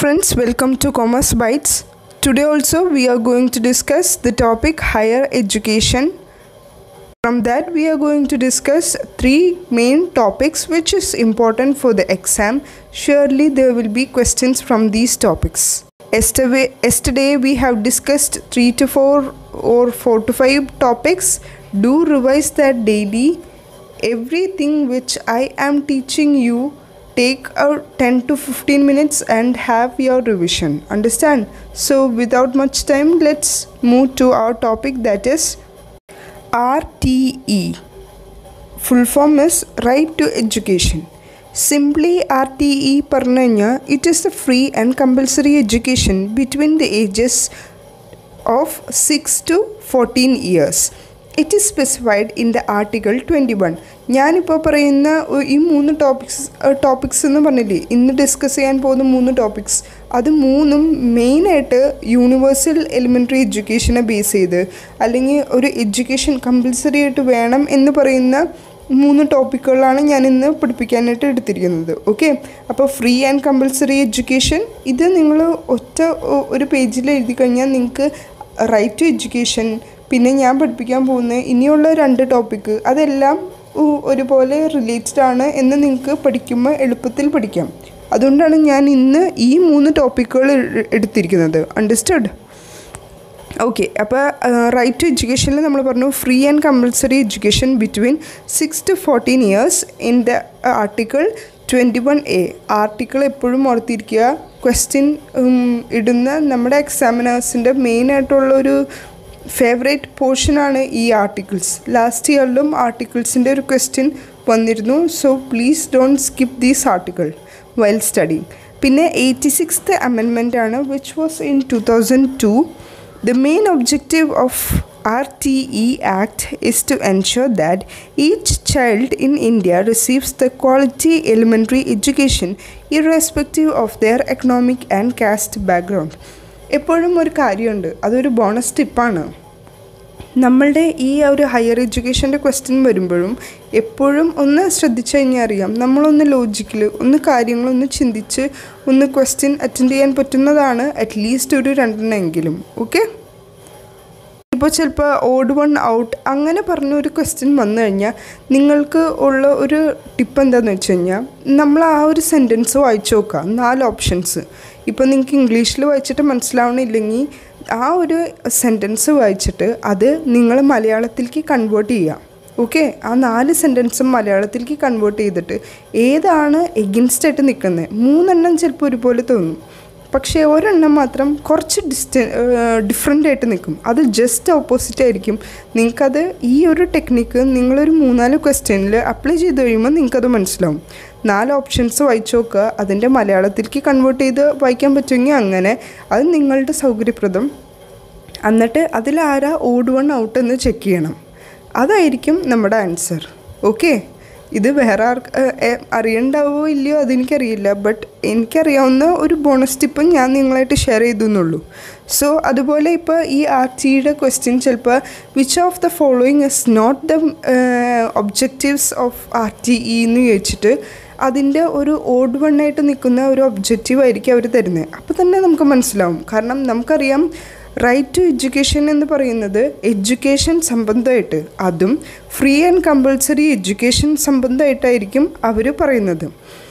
Friends, welcome to Commerce Bytes. Today also we are going to discuss the topic higher education. From that we are going to discuss three main topics which is important for the exam. Surely there will be questions from these topics. Yesterday, yesterday we have discussed 3 to 4 or 4 to 5 topics. Do revise that daily. Everything which I am teaching you take out 10 to 15 minutes and have your revision understand so without much time let's move to our topic that is RTE full form is right to education simply RTE പറഞ്ഞു കഴിഞ്ഞാൽ it is the free and compulsory education between the ages of six to fourteen years it is specified in the article twenty one ഞാനിപ്പോൾ പറയുന്ന O- ഈ മൂന്ന് topics topics എന്ന് പറഞ്ഞില്ലേ ഇന്ന് discuss ചെയ്യാൻ പോകുന്ന മൂന്ന് ടോപ്പിക്സ് അത് മൂന്നും മെയിനായിട്ട് യൂണിവേഴ്സൽ എലിമെൻ്ററി എഡ്യൂക്കേഷനെ ബേസ് ചെയ്ത് അല്ലെങ്കിൽ ഒരു എഡ്യൂക്കേഷൻ കമ്പൽസറി ആയിട്ട് വേണം എന്ന് പറയുന്ന മൂന്ന് ടോപ്പിക്കുകളാണ് ഞാൻ ഇന്ന് പഠിപ്പിക്കാനായിട്ട് എടുത്തിരിക്കുന്നത് ഓക്കെ അപ്പോൾ ഫ്രീ ആൻഡ് കമ്പൽസറി എഡ്യൂക്കേഷൻ ഇത് നിങ്ങൾ ഒറ്റ ഒ- ഒരു പേജിൽ എഴുതി കഴിഞ്ഞാൽ നിങ്ങൾക്ക് റൈറ്റ് ടു എഡ്യൂക്കേഷൻ പിന്നെ ഞാൻ പഠിപ്പിക്കാൻ പോകുന്ന ഇനിയുള്ള രണ്ട് ടോപ്പിക്ക് അതെല്ലാം ഉ- ഒരുപോലെ റിലേറ്റഡ് ആണ് എന്ന് നിങ്ങൾക്ക് പഠിക്കുമ്പോൾ എളുപ്പത്തിൽ പഠിക്കാം അതുകൊണ്ടാണ് ഞാൻ ഇന്ന് ഈ മൂന്ന് ടോപ്പിക്കുകൾ എ- എടുത്തിരിക്കുന്നത് അണ്ടർസ്റ്റുഡ് ഓക്കെ അപ്പോൾ റൈറ്റ് ടു എഡ്യൂക്കേഷനിൽ നമ്മൾ പറഞ്ഞു free and compulsory education between six to fourteen years in the article twenty one A article എപ്പോഴും ഓർത്തിരിക്കുക ക്വസ്റ്റ്യൻ ഇടുന്ന നമ്മുടെ എക്സാമിനേഴ്സിൻ്റെ മെയിനായിട്ടുള്ള ഒരു ഫേവറേറ്റ് പോർഷനാണ് ഈ ആർട്ടിക്കിൾസ് ലാസ്റ്റ് ഇയറിലും ആർട്ടിക്കിൾസിൻ്റെ ഒരു ക്വസ്റ്റ്യൻ വന്നിരുന്നു so please don't skip these article while studying പിന്നെ എയ്റ്റി സിക്സ്ത് അമെൻമെൻ്റ് ആണ് which was in two thousand two The main objective of RTE Act is to ensure that each child in India receives the quality elementary education irrespective of their economic and caste background. എപ്പോഴും ഒരു കാര്യമുണ്ട് അതൊരു bonus ടിപ്പാണ് നമ്മളുടെ ഈ ഒരു higher എഡ്യൂക്കേഷൻ്റെ question വരുമ്പോഴും എപ്പോഴും ഒന്ന് ശ്രദ്ധിച്ചു കഴിഞ്ഞാൽ അറിയാം നമ്മളൊന്ന് ലോജിക്കൽ ഒന്ന് കാര്യങ്ങളൊന്ന് ചിന്തിച്ച് ഒന്ന് ക്വസ്റ്റ്യൻ അറ്റൻഡ് ചെയ്യാൻ പറ്റുന്നതാണ് അറ്റ്ലീസ്റ്റ് ഒരു രണ്ടെണ്ണമെങ്കിലും ഓക്കെ ഇപ്പോൾ ചിലപ്പോൾ ഓഡ് വൺ ഔട്ട് അങ്ങനെ പറഞ്ഞ ഒരു ക്വസ്റ്റ്യൻ വന്നു കഴിഞ്ഞാൽ നിങ്ങൾക്ക് ഉള്ള ഒരു ടിപ്പ് എന്താണെന്ന് വെച്ച് കഴിഞ്ഞാൽ നമ്മൾ ആ ഒരു സെൻറ്റൻസ് വായിച്ചു നോക്കുക നാല് ഓപ്ഷൻസ് ഇപ്പോൾ നിങ്ങൾക്ക് ഇംഗ്ലീഷിൽ വായിച്ചിട്ട് മനസ്സിലാവണില്ലെങ്കിൽ ആ ഒരു സെൻറ്റൻസ് വായിച്ചിട്ട് അത് നിങ്ങൾ മലയാളത്തിലേക്ക് കൺവേർട്ട് ചെയ്യുക ഓക്കെ ആ നാല് സെൻറ്റൻസും മലയാളത്തിലേക്ക് കൺവേർട്ട് ചെയ്തിട്ട് ഏതാണ് എഗിൻസ്റ്റ് ആയിട്ട് നിൽക്കുന്നത് മൂന്നെണ്ണം ചിലപ്പോൾ ഒരുപോലെ തോന്നും പക്ഷേ ഒരെണ്ണം മാത്രം കുറച്ച് ഡിസ്റ്റ ഡിഫറെൻ്റ് ആയിട്ട് നിൽക്കും അത് ജസ്റ്റ് ഓപ്പോസിറ്റ് ആയിരിക്കും നിങ്ങൾക്കത് ഈ ഒരു ടെക്നിക്ക് നിങ്ങളൊരു മൂന്നാല് ക്വസ്റ്റ്യനിൽ അപ്ലൈ ചെയ്ത് കഴിയുമ്പോൾ നിങ്ങൾക്കത് മനസ്സിലാവും നാല് ഓപ്ഷൻസ് വായിച്ചു നോക്കുക അതിൻ്റെ മലയാളത്തിലേക്ക് കൺവേർട്ട് ചെയ്ത് വായിക്കാൻ പറ്റുമെങ്കിൽ അങ്ങനെ അത് നിങ്ങളുടെ സൗകര്യപ്രദം എന്നിട്ട് അതിലാരാ ഓഡ് വൺ ഔട്ട് എന്ന് ചെക്ക് ചെയ്യണം അതായിരിക്കും നമ്മുടെ ആൻസർ ഓക്കെ ഇത് വേറെ ആർക്ക് ഏഹ്, ഏഹ്, അറിയണ്ടാവോ ഇല്ലയോ അതെനിക്കറിയില്ല ബട്ട് എനിക്കറിയാവുന്ന ഒരു ബോണസ് ടിപ്പ് ഞാൻ നിങ്ങളായിട്ട് ഷെയർ ചെയ്തു എന്നുള്ളൂ സോ അതുപോലെ ഇപ്പോൾ ഈ ആർ ടിയുടെ ക്വസ്റ്റ്യൻ ചിലപ്പോൾ which of the following is not the objectives of R T E എന്ന് ചോദിച്ചിട്ട് അതിൻ്റെ ഒരു ഓഡ് വണ്ണായിട്ട് നിൽക്കുന്ന ഒരു ഒബ്ജക്റ്റീവ് ആയിരിക്കും അവർ തരുന്നത് അപ്പോൾ തന്നെ നമുക്ക് മനസ്സിലാവും കാരണം നമുക്കറിയാം റൈറ്റ് ടു എഡ്യൂക്കേഷൻ എന്ന് പറയുന്നത് എഡ്യൂക്കേഷൻ സംബന്ധമായിട്ട് അതും ഫ്രീ ആൻഡ് കമ്പൾസറി എഡ്യൂക്കേഷൻ സംബന്ധമായിട്ടായിരിക്കും അവർ പറയുന്നത്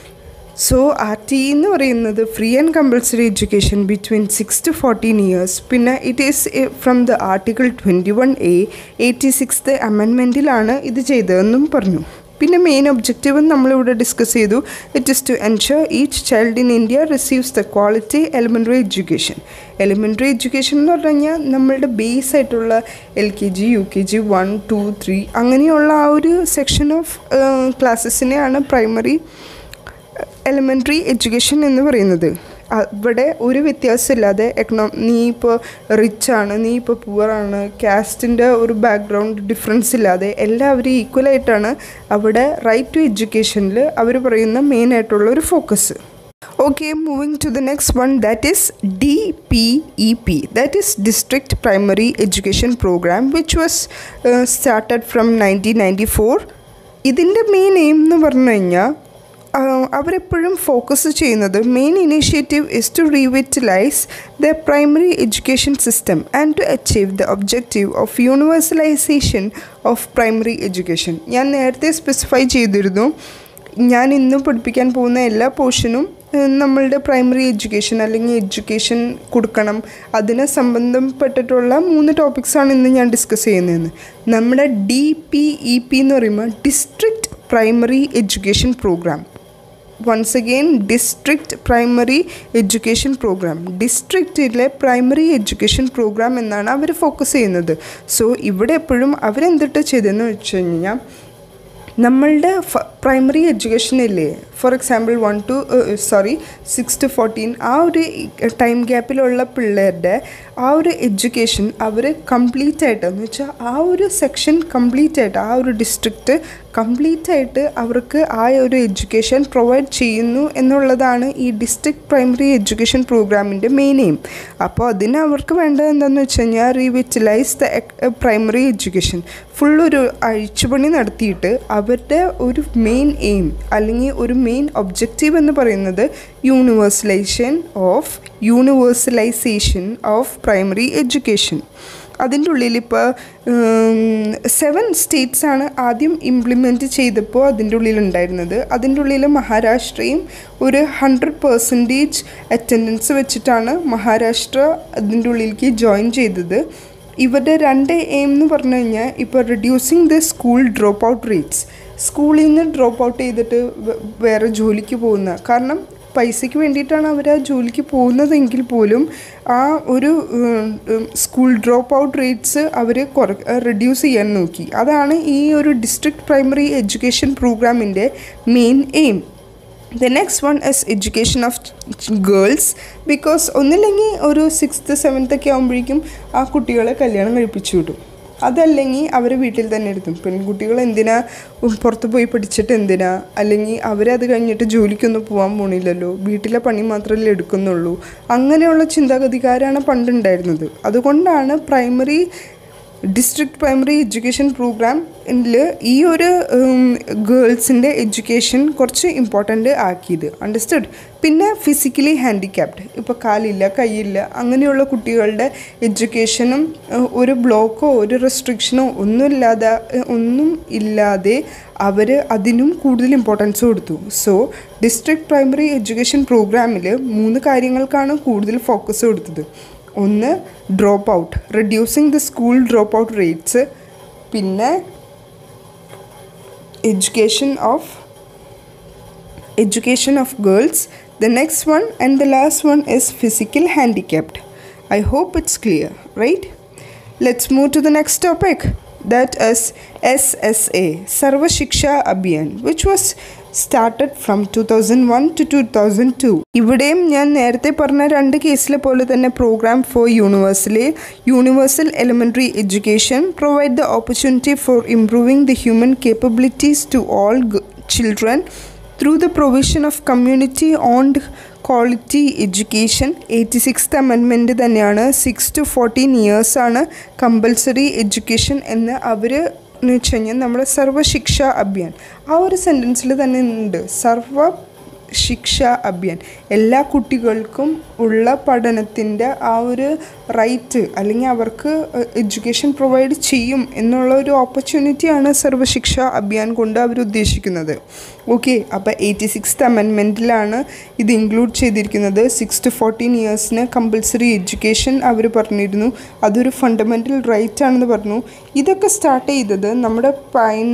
സോ ആർ ടി എന്ന് പറയുന്നത് free and compulsory education between six to fourteen years പിന്നെ it is from the article twenty one A eighty sixth അമെൻമെൻറ്റിലാണ് ഇത് ചെയ്തതെന്നും പറഞ്ഞു പിന്നെ മെയിൻ ഒബ്ജക്റ്റീവ് നമ്മളിവിടെ ഡിസ്കസ് ചെയ്തു it is to ensure each child in India receives the quality elementary education elementary education എന്ന് പറഞ്ഞു കഴിഞ്ഞാൽ നമ്മളുടെ ബേസ് ആയിട്ടുള്ള L K G U K G one two three അങ്ങനെയുള്ള ആ ഒരു സെക്ഷൻ ഓഫ് ക്ലാസ്സസിനെയാണ് പ്രൈമറി എലിമെൻ്ററി എഡ്യൂക്കേഷൻ എന്ന് പറയുന്നത് അവിടെ ഒരു വ്യത്യാസമില്ലാതെ എക്കണോ നീ ഇപ്പോൾ റിച്ച് ആണ് നീ ഇപ്പോൾ പുവറാണ് കാസ്റ്റിൻ്റെ ഒരു ബാക്ക്ഗ്രൗണ്ട് ഡിഫറൻസ് ഇല്ലാതെ എല്ലാവരും ഈക്വലായിട്ടാണ് അവിടെ റൈറ്റ് ടു എഡ്യൂക്കേഷനിൽ അവർ പറയുന്ന മെയിൻ ആയിട്ടുള്ള ഒരു focus Okay, moving to the next one that is DPEP, that is District Primary Education Program, which was uh, started from 1994. ഇതിൻ്റെ മെയിൻ എയിം എന്ന് പറഞ്ഞു കഴിഞ്ഞാൽ അവരെപ്പോഴും ഫോക്കസ് ചെയ്യുന്നത് main initiative is to revitalize the primary education system and to achieve the objective of universalization of primary education ഞാൻ നേരത്തെ specify ചെയ്തിരുന്നു ഞാൻ ഇന്ന് പഠിപ്പിക്കാൻ പോകുന്ന എല്ലാ പോർഷനും നമ്മളുടെ പ്രൈമറി എഡ്യൂക്കേഷൻ അല്ലെങ്കിൽ എഡ്യൂക്കേഷൻ കൊടുക്കണം അതിനെ സംബന്ധപ്പെട്ടിട്ടുള്ള മൂന്ന് ടോപ്പിക്സാണ് ഇന്ന് ഞാൻ ഡിസ്കസ് ചെയ്യുന്നതെന്ന് നമ്മുടെ ഡി പി ഇ പി എന്ന് പറയുമ്പോൾ district primary education programme once again district primary education programme ഡിസ്ട്രിക്റ്റിലെ പ്രൈമറി എഡ്യൂക്കേഷൻ പ്രോഗ്രാം എന്നാണ് അവർ ഫോക്കസ് ചെയ്യുന്നത് സോ ഇവിടെ എപ്പോഴും അവരെന്തിട്ട് ചെയ്തതെന്ന് വെച്ച് കഴിഞ്ഞാൽ നമ്മളുടെ പ്രൈമറി എഡ്യൂക്കേഷനില്ലേ for example one two sorry six to fourteen ആ ഒരു ടൈം ഗ്യാപ്പിലുള്ള പിള്ളേരുടെ ആ ഒരു എഡ്യൂക്കേഷൻ അവർ കംപ്ലീറ്റ് ആയിട്ട് എന്ന് വെച്ചാൽ ആ ഒരു സെക്ഷൻ കംപ്ലീറ്റ് ആയിട്ട് ആ ഒരു ഡിസ്ട്രിക്റ്റ് കംപ്ലീറ്റ് ആയിട്ട് അവർക്ക് ആ ഒരു എഡ്യൂക്കേഷൻ പ്രൊവൈഡ് ചെയ്യുന്നു എന്നുള്ളതാണ് ഈ ഡിസ്ട്രിക്ട് പ്രൈമറി എഡ്യൂക്കേഷൻ പ്രോഗ്രാമിൻ്റെ മെയിൻ എയിം അപ്പോൾ അതിന് അവർക്ക് വേണ്ടത് എന്താണെന്ന് വെച്ച് കഴിഞ്ഞാൽ revitalize the primary education full ഒരു അഴിച്ചുപണി നടത്തിയിട്ട് അവരുടെ ഒരു മെയിൻ എയിം അല്ലെങ്കിൽ ഒരു മെയിൻ ഒബ്ജക്റ്റീവ് എന്ന് പറയുന്നത് universalization of universalization of primary education അതിൻ്റെ ഉള്ളിൽ ഇപ്പോൾ സെവൻ സ്റ്റേറ്റ്സ് ആണ് ആദ്യം ഇംപ്ലിമെൻറ്റ് ചെയ്തപ്പോൾ അതിൻ്റെ ഉള്ളിൽ ഉണ്ടായിരുന്നത് അതിൻ്റെ ഉള്ളിൽ മഹാരാഷ്ട്രയും ഒരു ഹൺഡ്രഡ് പെർസെൻറ്റേജ് അറ്റൻഡൻസ് വെച്ചിട്ടാണ് മഹാരാഷ്ട്ര അതിൻ്റെ ഉള്ളിലേക്ക് ജോയിൻ ചെയ്തത് ഇവരുടെ രണ്ട് എയിം എന്ന് പറഞ്ഞു കഴിഞ്ഞാൽ ഇപ്പോൾ reducing the school drop out rates സ്കൂളിൽ നിന്ന് ഡ്രോപ്പ് ഔട്ട് ചെയ്തിട്ട് വേറെ ജോലിക്ക് പോകുന്ന കാരണം പൈസയ്ക്ക് വേണ്ടിയിട്ടാണ് അവർ ആ ജോലിക്ക് പോകുന്നതെങ്കിൽ പോലും ആ ഒരു സ്കൂൾ ഡ്രോപ്പ് ഔട്ട് റേറ്റ്സ് അവർ കുറ റിഡ്യൂസ് ചെയ്യാൻ നോക്കി അതാണ് ഈ ഒരു ഡിസ്ട്രിക്ട് പ്രൈമറി എഡ്യൂക്കേഷൻ പ്രോഗ്രാമിൻ്റെ main aim the next one is education of girls because ഒന്നില്ലെങ്കിൽ ഒരു സിക്സ്ത്ത് സെവൻത്ത് ഒക്കെ ആകുമ്പോഴേക്കും ആ കുട്ടികളെ കല്യാണം കഴിപ്പിച്ചു വിടും അതല്ലെങ്കിൽ അവർ വീട്ടിൽ തന്നെ ഇരുത്തും പെൺകുട്ടികൾ എന്തിനാ പുറത്ത് പോയി പഠിച്ചിട്ട് എന്തിനാ അല്ലെങ്കിൽ അവരത് കഴിഞ്ഞിട്ട് ജോലിക്കൊന്നും പോകാൻ പോണില്ലല്ലോ വീട്ടിലെ പണി മാത്രമല്ലേ എടുക്കുന്നുള്ളൂ അങ്ങനെയുള്ള ചിന്താഗതിക്കാരാണ് പണ്ടുണ്ടായിരുന്നത് അതുകൊണ്ടാണ് പ്രൈമറി ഡിസ്ട്രിക്ട് പ്രൈമറി എഡ്യൂക്കേഷൻ പ്രോഗ്രാമിൽ ഈ ഒരു ഗേൾസിൻ്റെ എഡ്യൂക്കേഷൻ കുറച്ച് ഇമ്പോർട്ടൻ്റ് ആക്കിയത് അണ്ടർസ്റ്റുഡ് പിന്നെ ഫിസിക്കലി ഹാൻഡിക്യാപ്ഡ് ഇപ്പോൾ കാലില്ല കൈയില്ല അങ്ങനെയുള്ള കുട്ടികളുടെ എഡ്യൂക്കേഷനും ഒരു ബ്ലോക്കോ ഒരു റെസ്ട്രിക്ഷനോ ഒന്നുമില്ലാതെ ഒന്നും ഇല്ലാതെ അവർ അതിനും കൂടുതൽ ഇമ്പോർട്ടൻസ് കൊടുത്തു സോ ഡിസ്ട്രിക്ട് പ്രൈമറി എഡ്യൂക്കേഷൻ പ്രോഗ്രാമിൽ മൂന്ന് കാര്യങ്ങൾക്കാണ് കൂടുതൽ ഫോക്കസ് കൊടുത്തത് ഒന്ന് drop out reducing the school drop out rates പിന്നെ education of education of girls the next one and the last one is physical handicapped I hope it's clear right let's move to the next topic that is SSA Sarva Shiksha Abhiyan which was started from two thousand one to two thousand two ഇവിടെയും ഞാൻ നേരത്തെ പറഞ്ഞ രണ്ട് കേസിലെ പോലെ തന്നെ programme for universally universal elementary education provide the opportunity for improving the human capabilities to all children through the provision of community owned quality education eighty sixth amendment തന്നെയാണ് six to fourteen ഇയേഴ്സാണ് compulsory education എന്ന് അവർ എന്ന് വെച്ച് കഴിഞ്ഞാൽ നമ്മുടെ സർവശിക്ഷ അഭിയാൻ ആ ഒരു സെൻറ്റൻസിൽ തന്നെ ഉണ്ട് സർവ ശിക്ഷ അഭിയാൻ എല്ലാ കുട്ടികൾക്കും ഉള്ള പഠനത്തിൻ്റെ ആ ഒരു റൈറ്റ് അല്ലെങ്കിൽ അവർക്ക് എഡ്യൂക്കേഷൻ പ്രൊവൈഡ് ചെയ്യും എന്നുള്ള ഒരു ഓപ്പർച്യൂണിറ്റിയാണ് സർവശിക്ഷ അഭിയാൻ കൊണ്ട് അവർ ഉദ്ദേശിക്കുന്നത് ഓക്കെ അപ്പോൾ എയ്റ്റി സിക്സ്ത് അമെൻമെൻറ്റിലാണ് ഇത് ഇൻക്ലൂഡ് ചെയ്തിരിക്കുന്നത് സിക്സ് ടു ഫോർട്ടീൻ ഇയേഴ്സിന് കമ്പൽസറി എഡ്യൂക്കേഷൻ അവർ പറഞ്ഞിരുന്നു അതൊരു ഫണ്ടമെൻ്റൽ റൈറ്റ് ആണെന്ന് പറഞ്ഞു ഇതൊക്കെ സ്റ്റാർട്ട് ചെയ്തത് നമ്മുടെ പൈന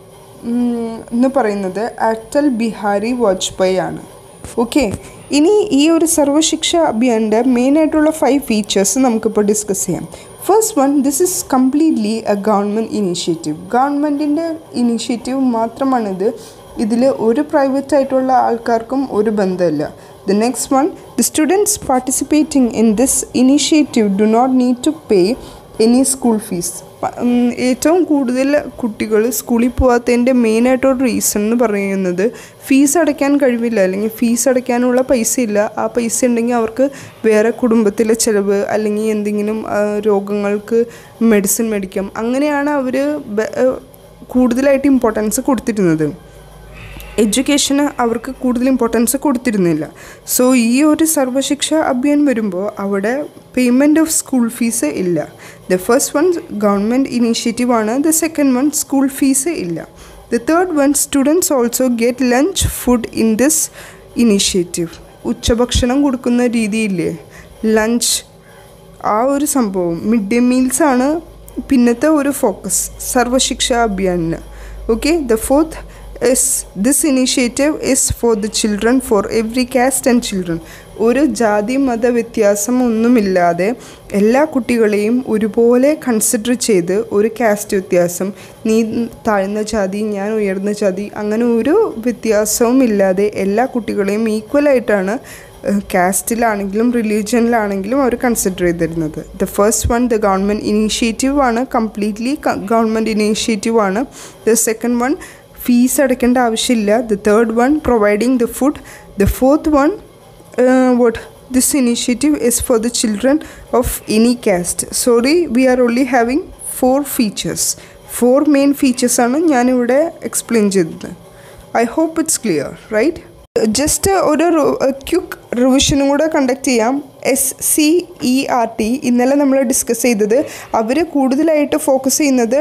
എന്ന് പറയുന്നത് അറ്റൽ ബിഹാരി വാജ്പേയി ആണ് ഓക്കെ ഇനി ഈ ഒരു സർവശിക്ഷ അഭിയാൻ്റെ മെയിനായിട്ടുള്ള ഫൈവ് ഫീച്ചേഴ്സ് നമുക്കിപ്പോൾ ഡിസ്കസ് ചെയ്യാം first one this is completely a government initiative ഗവൺമെൻറ്റിൻ്റെ ഇനീഷ്യേറ്റീവ് മാത്രമാണിത് ഇതിൽ ഒരു പ്രൈവറ്റ് ആയിട്ടുള്ള ആൾക്കാർക്കും ഒരു ബന്ധമില്ല the next one the students participating in this initiative do not need to pay any school fees ഏറ്റവും കൂടുതൽ കുട്ടികൾ സ്കൂളിൽ പോകാത്തതിൻ്റെ മെയിനായിട്ടൊരു റീസൺ എന്ന് പറയുന്നത് ഫീസ് അടയ്ക്കാൻ കഴിവില്ല അല്ലെങ്കിൽ ഫീസ് അടയ്ക്കാനുള്ള പൈസ ഇല്ല ആ പൈസ ഉണ്ടെങ്കിൽ അവർക്ക് വേറെ കുടുംബത്തിലെ ചിലവ് അല്ലെങ്കിൽ എന്തെങ്കിലും രോഗങ്ങൾക്ക് മെഡിസിൻ മേടിക്കാം അങ്ങനെയാണ് അവർ കൂടുതലായിട്ട് ഇമ്പോർട്ടൻസ് കൊടുത്തിരുന്നത് എഡ്യൂക്കേഷന് അവർക്ക് കൂടുതൽ ഇമ്പോർട്ടൻസ് കൊടുത്തിരുന്നില്ല സോ ഈ ഒരു സർവശിക്ഷ അഭിയാൻ വരുമ്പോൾ അവിടെ പേയ്മെൻറ്റ് ഓഫ് സ്കൂൾ ഫീസ് ഇല്ല the first one government initiative ആണ് the second one school fees ഇല്ല the third one students also get lunch food in this initiative ഉച്ചഭക്ഷണം കൊടുക്കുന്ന രീതിയില്ലേ ലഞ്ച് ആ ഒരു സംഭവം മിഡ് ഡേ മീൽസ് ആണ് പിന്നത്തെ ഒരു ഫോക്കസ് സർവശിക്ഷ അഭിയാനിന് okay the fourth is this initiative is for the children for every caste and children ഒരു ജാതി മത വ്യത്യാസം ഒന്നുമില്ലാതെ എല്ലാ കുട്ടികളെയും ഒരുപോലെ കൺസിഡർ ചെയ്ത് ഒരു കാസ്റ്റ് വ്യത്യാസം നീ താഴ്ന്ന ജാതി ഞാൻ ഉയർന്ന ജാതി അങ്ങനെ ഒരു വ്യത്യാസവും ഇല്ലാതെ എല്ലാ കുട്ടികളെയും ഈക്വലായിട്ടാണ് കാസ്റ്റിലാണെങ്കിലും റിലീജിയനിലാണെങ്കിലും അവർ കൺസിഡർ ചെയ്തിരുന്നത് the first one the government initiative ആണ് കംപ്ലീറ്റ്ലി ഗവൺമെൻറ് ഇനീഷ്യേറ്റീവ് ആണ് ദ സെക്കൻഡ് വൺ ഫീസ് അടയ്ക്കേണ്ട ആവശ്യമില്ല the third one providing the food the fourth one what this initiative is for the children of any caste sorry we are only having four features four main ഫീച്ചേഴ്സാണ് ഞാനിവിടെ explain ചെയ്തത് I hope it's clear right just ഒരു quick റിവിഷനും കൂടെ conduct ചെയ്യാം S C E R T ഇന്നലെ നമ്മൾ discuss ചെയ്തത് അവർ കൂടുതലായിട്ട് ഫോക്കസ് ചെയ്യുന്നത്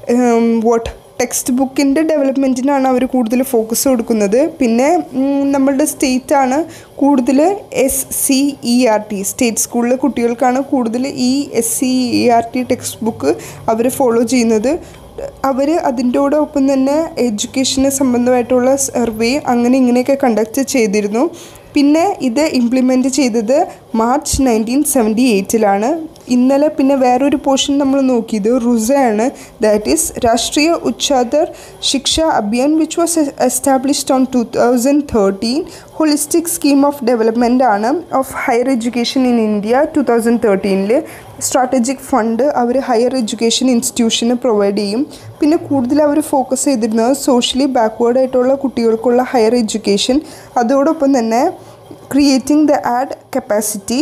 വാട്ട് ടെക്സ്റ്റ് ബുക്കിൻ്റെ ഡെവലപ്മെൻറ്റിനാണ് അവർ കൂടുതൽ ഫോക്കസ് കൊടുക്കുന്നത് പിന്നെ നമ്മളുടെ സ്റ്റേറ്റ് ആണ് കൂടുതൽ S C E R T state സ്കൂളിലെ കുട്ടികൾക്കാണ് കൂടുതൽ ഈ S C E R T text book അവർ ഫോളോ ചെയ്യുന്നത് അവർ അതിൻ്റെ കൂടെ ഒപ്പം തന്നെ എഡ്യൂക്കേഷന് സംബന്ധമായിട്ടുള്ള സർവേ അങ്ങനെ ഇങ്ങനെയൊക്കെ കണ്ടക്ട് ചെയ്തിരുന്നു പിന്നെ ഇത് ഇംപ്ലിമെൻറ്റ് ചെയ്തത് മാർച്ച് നയൻറ്റീൻ സെവൻറ്റി എയ്റ്റിലാണ് ഇന്നലെ പിന്നെ വേറൊരു പോർഷൻ നമ്മൾ നോക്കിയത് റുസയാണ് that is Rashtriya Uchchatar Shiksha Abhiyan which was established on two thousand thirteen holistic scheme of development ആണ് of higher education in India two thousand തേർട്ടീനിൽ സ്ട്രാറ്റജിക് ഫണ്ട് അവർ ഹയർ എഡ്യൂക്കേഷൻ ഇൻസ്റ്റിറ്റ്യൂഷന് പ്രൊവൈഡ് ചെയ്യും പിന്നെ കൂടുതൽ അവർ ഫോക്കസ് ചെയ്തിരുന്നത് സോഷ്യലി ബാക്ക്വേർഡ് ആയിട്ടുള്ള കുട്ടികൾക്കുള്ള ഹയർ എഡ്യൂക്കേഷൻ അതോടൊപ്പം തന്നെ ക്രിയേറ്റിംഗ് ദ ആഡ് കപ്പാസിറ്റി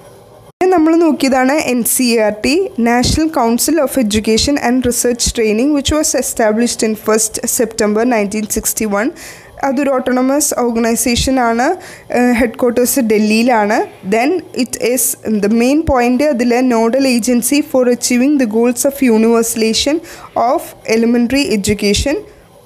നമ്മൾ നോക്കിയതാണ് N C R T national council of education and research training which was established in first September nineteen sixty one അതൊരു ഓട്ടോണമസ് ഓർഗനൈസേഷൻ ആണ് headquarters ഡൽഹിയിലാണ് then it is the main point അതിൽ nodal agency for achieving the goals of universalisation of elementary education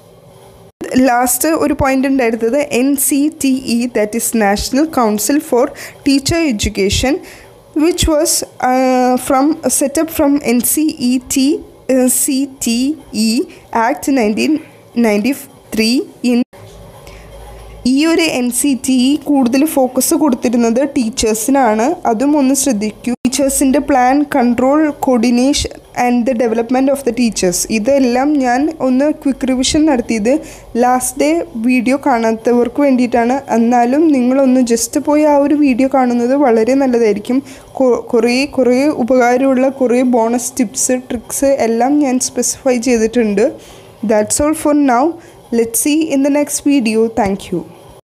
last ഒരു point ഉണ്ടായിരുന്നത് N C T E that is national council for teacher education which was uh, from set up from NCET uh, CTE Act 1993 in ഈ ഒരു N C T കൂടുതൽ focus കൊടുത്തിരുന്നത് ടീച്ചേഴ്സിനാണ് അതും ഒന്ന് ശ്രദ്ധിക്കൂ ടീച്ചേഴ്സിൻ്റെ plan control coordination and the development of the teachers ഇതെല്ലാം ഞാൻ ഒന്ന് ക്വിക്ക് റിവിഷൻ നടത്തിയത് ലാസ്റ്റ് ഡേ വീഡിയോ കാണാത്തവർക്ക് വേണ്ടിയിട്ടാണ് എന്നാലും നിങ്ങളൊന്ന് ജസ്റ്റ് പോയി ആ ഒരു വീഡിയോ കാണുന്നത് വളരെ നല്ലതായിരിക്കും കുറേ കുറേ ഉപകാരമുള്ള കുറേ ബോണസ് ടിപ്സ് ട്രിക്സ് എല്ലാം ഞാൻ സ്പെസിഫൈ ചെയ്തിട്ടുണ്ട് that's all for now let see in the next video thank U